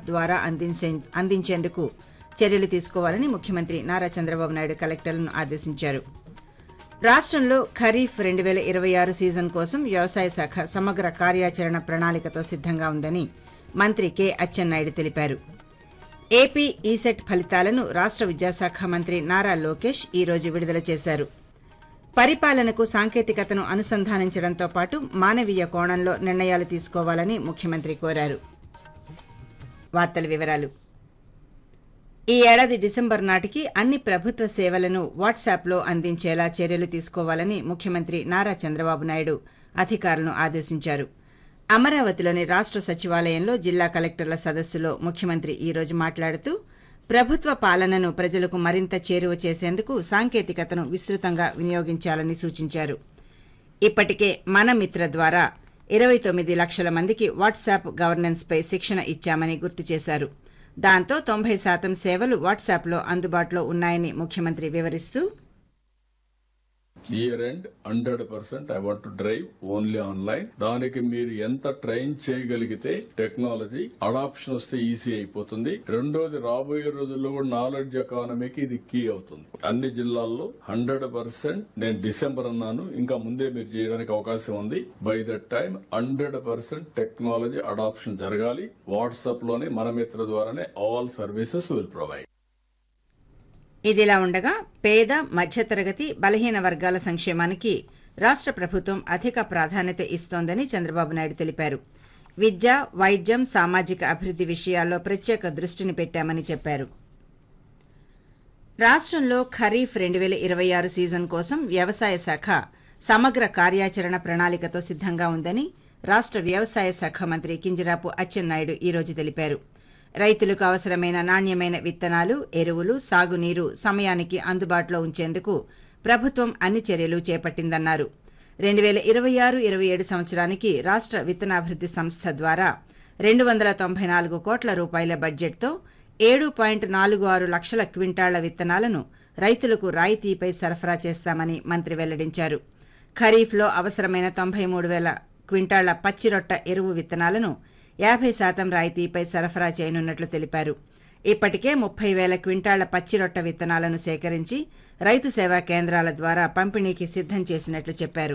ద్వారా అందించే అందించేందుకు చర్యలు తీసుకోవాలని ముఖ్యమంత్రి నారా చంద్రబాబు నాయుడు కలెక్టర్లను ఆదేశించారు రాష్ట్రంలో ఖరీఫ్ రెండు వేల ఇరవై ఆరు సీజన్ కోసం వ్యవసాయ శాఖ సమగ్ర కార్యాచరణ ప్రణాళికతో సిద్ధంగా ఉందని మంత్రి కె అచ్చెన్నాయుడు తెలిపారు ఏపీ ఈసెట్ ఫలితాలను రాష్ట్ర విద్యాశాఖ మంత్రి నారా లోకేష్ ఈ రోజు విడుదల చేశారు పరిపాలనకు సాంకేతికతను అనుసంధానించడంతో పాటు మానవీయ కోణంలో నిర్ణయాలు తీసుకోవాలని ముఖ్యమంత్రి కోరారు వార్తల వివరాలు ఈ ఏడాది డిసెంబర్ నాటికి అన్ని ప్రభుత్వ సేవలను వాట్సాప్లో అందించేలా చర్యలు తీసుకోవాలని ముఖ్యమంత్రి నారా చంద్రబాబు నాయుడు అధికారులను ఆదేశించారు అమరావతిలోని రాష్ట్ర సచివాలయంలో జిల్లా కలెక్టర్ల సదస్సులో ముఖ్యమంత్రి ఈ రోజు మాట్లాడుతూ ప్రభుత్వ పాలనను ప్రజలకు మరింత చేరువ చేసేందుకు సాంకేతికతను విస్తృతంగా వినియోగించాలని సూచించారు ఇప్పటికే మన మిత్ర ద్వారా ఇరవై తొమ్మిది లక్షల మందికి వాట్సాప్ గవర్నెన్స్పై శిక్షణ ఇచ్చామని గుర్తు చేశారు దాంతో తొంభై శాతం సేవలు వాట్సాప్లో అందుబాటులో ఉన్నాయని ముఖ్యమంత్రి వివరిస్తూ year end hundred percent I want to drive only online దానికి మీరు ఎంత ట్రైన్ చేయగలిగితే టెక్నాలజీ అడాప్షన్ వస్తే ఈజీ అయిపోతుంది రెండోది రాబోయే రోజుల్లో కూడా నాలెడ్జ్ ఎకానమీకి ఇది కీ అవుతుంది అన్ని జిల్లాల్లో హండ్రెడ్ పర్సెంట్ నేను డిసెంబర్ అన్నాను ఇంకా ముందే మీరు చేయడానికి అవకాశం ఉంది by that time hundred percent technology adoption జరగాలి వాట్సాప్ లోనే మన మిత్ర ద్వారానే ఆల్ సర్వీసెస్ విల్ ప్రొవైడ్ ఇదిలా ఉండగా పేద మధ్యతరగతి బలహీన వర్గాల సంక్షేమానికి రాష్ట్ర ప్రభుత్వం అధిక ప్రాధాన్యత ఇస్తోందని చంద్రబాబు నాయుడు తెలిపారు విద్య వైద్యం సామాజిక అభివృద్ధి విషయాల్లో ప్రత్యేక దృష్టిని పెట్టామని చెప్పారు రాష్ట్రంలో ఖరీఫ్ రెండు వేల ఇరవై ఆరు సీజన్ కోసం వ్యవసాయ శాఖ సమగ్ర కార్యాచరణ ప్రణాళికతో సిద్ధంగా ఉందని రాష్ట్ర వ్యవసాయ శాఖ మంత్రి కింజరాపు అచ్చెన్నాయుడు ఈ రోజు తెలిపారు రైతులకు అవసరమైన నాణ్యమైన విత్తనాలు ఎరువులు సాగునీరు సమయానికి అందుబాటులో ఉంచేందుకు ప్రభుత్వం అన్ని చర్యలు చేపట్టిందన్నారు రెండు వేల ఇరవై ఆరు ఇరవై ఏడు సంవత్సరానికి రాష్ట్ర విత్తనాభివృద్ధి సంస్థ ద్వారా రెండు వందల తొంభై నాలుగు కోట్ల రూపాయల బడ్జెట్తో ఏడు పాయింట్ నాలుగు ఆరు లక్షల క్వింటాళ్ల విత్తనాలను రైతులకు రాయితీపై సరఫరా చేస్తామని మంత్రి వెల్లడించారు ఖరీఫ్లో అవసరమైన తొంభై మూడు వేల క్వింటాళ్ల పచ్చిరొట్ట ఎరువు విత్తనాలను యాభై శాతం రాయితీపై సరఫరా చేయనున్నట్లు తెలిపారు ఇప్పటికే ముప్పై వేల క్వింటాళ్ల పచ్చిరొట్ట విత్తనాలను సేకరించి రైతు సేవా కేంద్రాల ద్వారా పంపిణీకి సిద్ధం చేసినట్లు చెప్పారు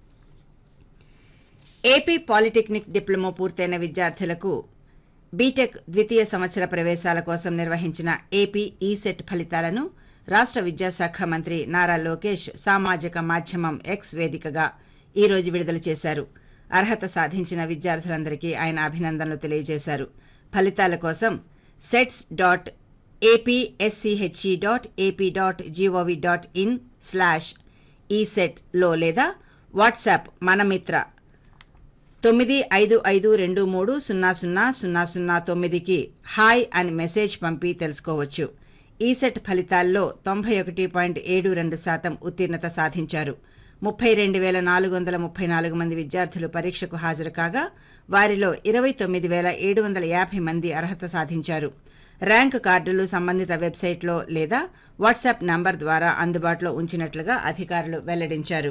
ఏపీ పాలిటెక్నిక్ డిప్లొమా పూర్తయిన విద్యార్థులకు బీటెక్ ద్వితీయ సంవత్సర ప్రవేశాల కోసం నిర్వహించిన ఏపీ ఈసెట్ ఫలితాలను రాష్ట్ర విద్యాశాఖ మంత్రి నారా లోకేష్ సామాజిక మాధ్యమం ఎక్స్ వేదికగా ఈ రోజు విడుదల చేశారు అర్హత సాధించిన విద్యార్థులందరికీ ఆయన అభినందనలు తెలియజేశారు ఫలితాల కోసం sets dot APSCHE dot AP dot GOV dot in slash ఈసెట్లో లేదా వాట్సాప్ మనమిత్ర తొమ్మిది ఐదు ఐదు రెండు మూడు సున్నా సున్నా సున్నా సున్నా తొమ్మిదికి హాయ్ అని మెసేజ్ పంపి తెలుసుకోవచ్చు ఈసెట్ ఫలితాల్లో తొంభై ఒకటి పాయింట్ ఏడు రెండు శాతం ఉత్తీర్ణత సాధించారు ముప్పై రెండు వేల నాలుగు వందల ముప్పై నాలుగు మంది విద్యార్థులు పరీక్షకు హాజరు కాగా వారిలో ఇరవై తొమ్మిది వేల ఏడు వందల యాభై మంది అర్హత సాధించారు ర్యాంక్ కార్డులు సంబంధిత వెబ్సైట్లో లేదా వాట్సాప్ నంబర్ ద్వారా అందుబాటులో ఉంచినట్లుగా అధికారులు వెల్లడించారు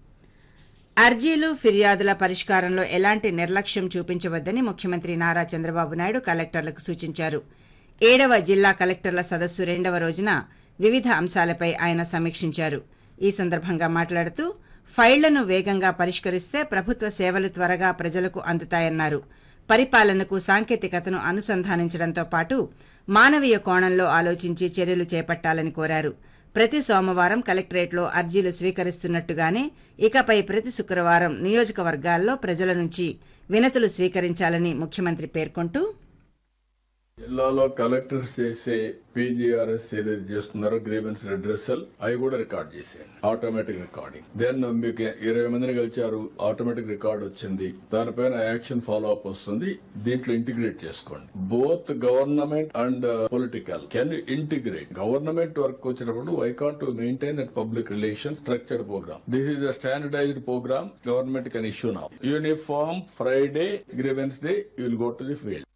అర్జీలు ఫిర్యాదుల పరిష్కారంలో ఎలాంటి నిర్లక్ష్యం చూపించవద్దని ముఖ్యమంత్రి నారా చంద్రబాబు నాయుడు కలెక్టర్లకు సూచించారు ఏడవ జిల్లా కలెక్టర్ల సదస్సు రెండవ రోజున వివిధ అంశాలపై ఆయన సమీక్షించారు ఈ సందర్భంగా మాట్లాడుతూ ఫైళ్లను వేగంగా పరిష్కరిస్తే ప్రభుత్వ సేవలు త్వరగా ప్రజలకు అందుతాయన్నారు పరిపాలనకు సాంకేతికతను అనుసంధానించడంతో పాటు మానవీయ కోణంలో ఆలోచించి చర్యలు చేపట్టాలని కోరారు ప్రతి సోమవారం కలెక్టరేట్లో అర్జీలు స్వీకరిస్తున్నట్టుగానే ఇకపై ప్రతి శుక్రవారం నియోజకవర్గాల్లో ప్రజల నుంచి వినతులు స్వీకరించాలని ముఖ్యమంత్రి పేర్కొంటూ జిల్లాలో కలెక్టర్స్ చేసే పీజీఆర్ఎస్ ఏదైతే చేస్తున్నారో గ్రీవెన్స్ రెడ్రెసల్ అవి కూడా రికార్డ్ చేశాను ఆటోమేటిక్ రికార్డింగ్ దెన్ మీకు ఇరవై మందిని కలిచారు ఆటోమేటిక్ రికార్డ్ వచ్చింది దానిపైన యాక్షన్ ఫాలో అప్ వస్తుంది దీంట్లో ఇంటిగ్రేట్ చేసుకోండి both government and political can integrate government work వచ్చినప్పుడు I can't to maintain that public relation structured programme this is the standardized programme government can issue now uniform Friday grievance day you will go to the field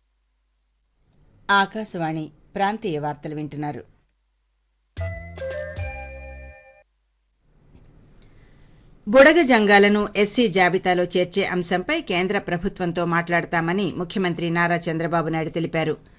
Akashvani ప్రాంతీయ వార్తలు వింటున్నారు బుడగ జంగాలను SC జాబితాలో చేర్చే అంశంపై కేంద్ర ప్రభుత్వంతో మాట్లాడతామని ముఖ్యమంత్రి నారా చంద్రబాబు నాయుడు తెలిపారు